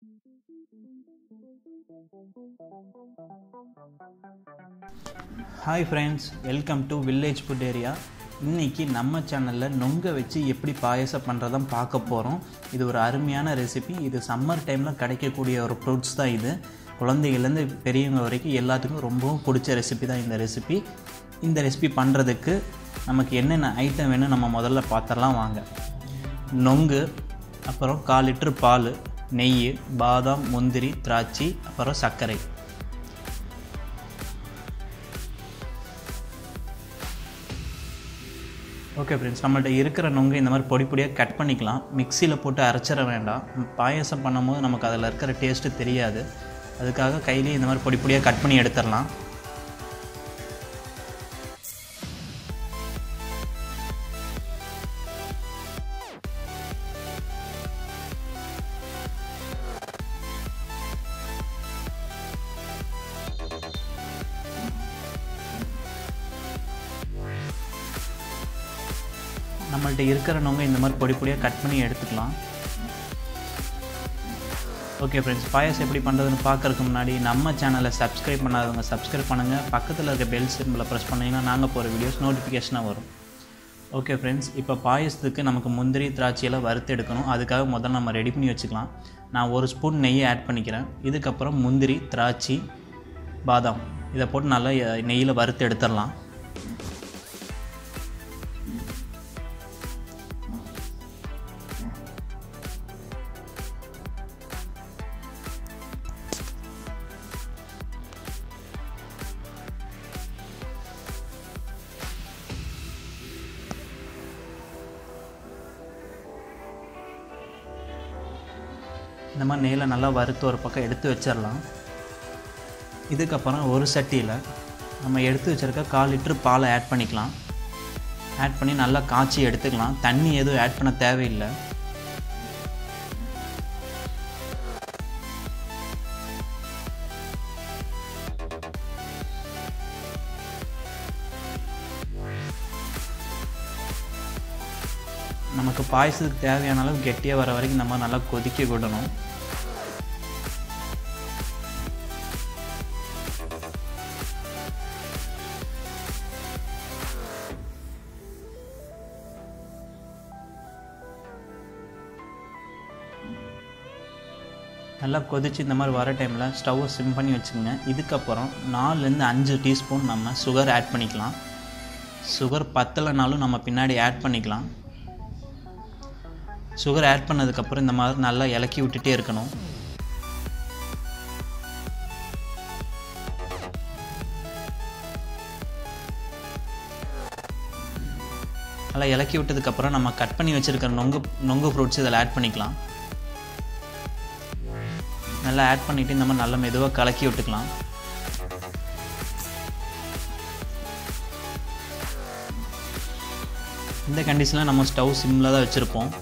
hi friends welcome to village food area இன்றைக்கி நம்ம சேனலில் நொங்க வச்சு எப்படி பாயசம் பண்ணுறதான் பார்க்க போகிறோம் இது ஒரு அருமையான ரெசிபி இது சம்மர் டைமில் கிடைக்கக்கூடிய ஒரு ஃப்ரூட்ஸ் தான் இது குழந்தைகள்லேருந்து பெரியவங்க வரைக்கும் எல்லாத்துக்கும் ரொம்பவும் பிடிச்ச ரெசிபி தான் இந்த ரெசிபி இந்த ரெசிபி பண்ணுறதுக்கு நமக்கு என்னென்ன ஐட்டம் வேணும் நம்ம முதல்ல பார்த்துடலாம் வாங்க நொங்கு அப்புறம் கால் லிட்டர் பால் நெய் பாதாம் முந்திரி திராட்சை அப்புறம் சர்க்கரை ஓகே ஃப்ரெண்ட்ஸ் நம்மள்ட்ட இருக்கிற நொங்கு இந்த மாதிரி பொடி பொடியாக கட் பண்ணிக்கலாம் மிக்சியில் போட்டு அரைச்சிட வேண்டாம் பாயசம் பண்ணும்போது நமக்கு அதில் இருக்கிற டேஸ்ட்டு தெரியாது அதுக்காக கையிலேயே இந்த மாதிரி பொடி பொடியாக கட் பண்ணி எடுத்துடலாம் நம்மள்ட்ட இருக்கிற நொங்க இந்த மாதிரி பொடி பொடியாக கட் பண்ணி எடுத்துக்கலாம் ஓகே ஃப்ரெண்ட்ஸ் பாயசம் எப்படி பண்ணுறதுன்னு பார்க்குறதுக்கு முன்னாடி நம்ம சேனலை சப்ஸ்கிரைப் பண்ணாதவங்க சப்ஸ்கிரைப் பண்ணுங்கள் பக்கத்தில் இருக்க பெல் சிம்பிளை ப்ரெஸ் பண்ணிங்கன்னா நாங்கள் போகிற வீடியோஸ் நோட்டிஃபிகேஷனாக வரும் ஓகே ஃப்ரெண்ட்ஸ் இப்போ பாயசத்துக்கு நமக்கு முந்திரி திராட்சையெல்லாம் வறுத்து எடுக்கணும் அதுக்காக முதல்ல நம்ம ரெடி பண்ணி வச்சுக்கலாம் நான் ஒரு ஸ்பூன் நெய்யை ஆட் பண்ணிக்கிறேன் இதுக்கப்புறம் முந்திரி திராட்சை பாதாம் இதை போட்டு நல்லா நெய்யில் வறுத்து எடுத்துடலாம் இந்த மாதிரி நெய்யில் நல்லா வறுத்து ஒரு பக்கம் எடுத்து வச்சிடலாம் இதுக்கப்புறம் ஒரு சட்டியில் நம்ம எடுத்து வச்சுருக்க கால் லிட்ரு பாலை ஆட் பண்ணிக்கலாம் ஆட் பண்ணி நல்லா காய்ச்சி எடுத்துக்கலாம் தண்ணி எதுவும் ஆட் பண்ண தேவையில்லை நமக்கு பாயசத்துக்கு தேவையான அளவு கெட்டியாக வர வரைக்கும் நம்ம நல்லா கொதிக்க விடணும் நல்லா கொதித்து இந்த மாதிரி வர டைமில் ஸ்டவ்வை சிம் பண்ணி வச்சுக்கோங்க இதுக்கப்புறம் நாலுலேருந்து அஞ்சு டீஸ்பூன் நம்ம சுகர் ஆட் பண்ணிக்கலாம் சுகர் பத்தலைனாலும் நம்ம பின்னாடி ஆட் பண்ணிக்கலாம் சுகர் ஆட் பண்ணதுக்கப்புறம் இந்த மாதிரி நல்லா இலக்கி விட்டுட்டே இருக்கணும் நல்லா இலக்கி விட்டதுக்கப்புறம் நம்ம கட் பண்ணி வச்சுருக்கிற நொங்கு நொங்கு ஃப்ரூட்ஸ் இதில் ஆட் பண்ணிக்கலாம் நல்லா ஆட் பண்ணிவிட்டு இந்த மாதிரி நல்லா மெதுவாக கலக்கி விட்டுக்கலாம் இந்த கண்டிஷனில் நம்ம ஸ்டவ் சிம்மில் தான் வச்சுருப்போம்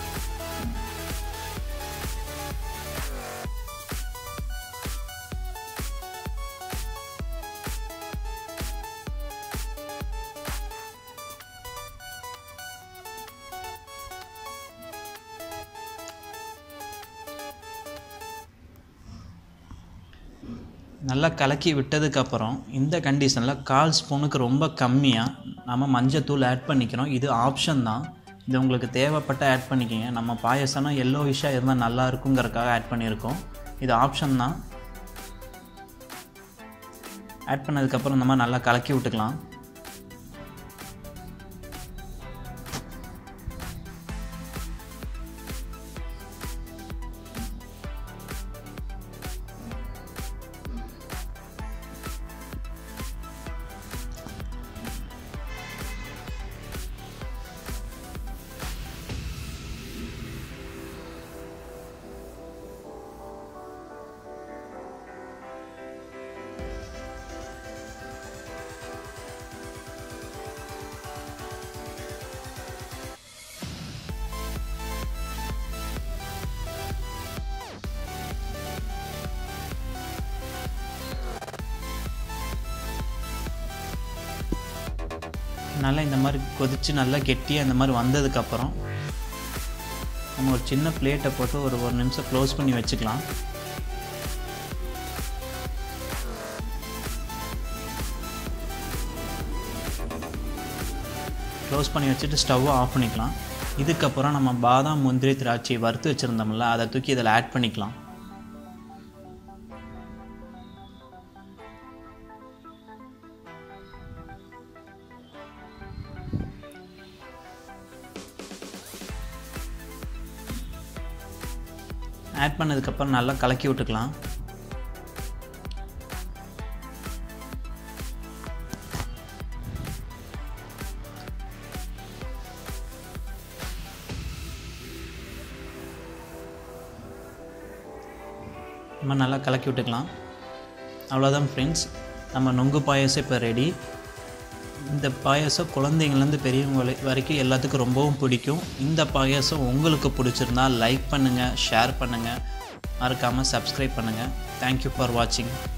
நல்லா கலக்கி விட்டதுக்கப்புறம் இந்த கண்டிஷனில் கால் ஸ்பூனுக்கு ரொம்ப கம்மியாக நம்ம மஞ்சத்தூள் ஆட் பண்ணிக்கிறோம் இது ஆப்ஷன் தான் இது உங்களுக்கு தேவைப்பட்ட ஆட் பண்ணிக்கோங்க நம்ம பாயசம்னா எல்லோ விஷாக இருந்தால் நல்லா இருக்குங்கிறதுக்காக ஆட் பண்ணியிருக்கோம் இது ஆப்ஷன் தான் ஆட் பண்ணதுக்கப்புறம் இந்த மாதிரி நல்லா கலக்கி விட்டுக்கலாம் நல்லா இந்த மாதிரி கொதித்து நல்லா கெட்டியாக இந்த மாதிரி வந்ததுக்கப்புறம் நம்ம ஒரு சின்ன பிளேட்டை போட்டு ஒரு ஒரு நிமிஷம் க்ளோஸ் பண்ணி வச்சுக்கலாம் க்ளோஸ் பண்ணி வச்சுட்டு ஸ்டவ்வை ஆஃப் பண்ணிக்கலாம் இதுக்கப்புறம் நம்ம பாதாம் முந்திரி திராட்சை வறுத்து வச்சுருந்தோம்ல அதை தூக்கி இதில் ஆட் பண்ணிக்கலாம் ஆட் பண்ணதுக்கப்புறம் நல்லா கலக்கி விட்டுக்கலாம் நம்ம நல்லா கலக்கி விட்டுக்கலாம் அவ்வளோதான் ஃப்ரெண்ட்ஸ் நம்ம நொங்கு பாயசம் இப்போ ரெடி இந்த பாயசம் குழந்தைங்கள்லேருந்து பெரியவங்க வரை- வரைக்கும் எல்லாத்துக்கும் ரொம்பவும் பிடிக்கும் இந்த பாயசம் உங்களுக்கு பிடிச்சிருந்தா லைக் பண்ணுங்கள் ஷேர் பண்ணுங்கள் மறக்காமல் சப்ஸ்கிரைப் பண்ணுங்கள் தேங்க்யூ ஃபார் வாட்சிங்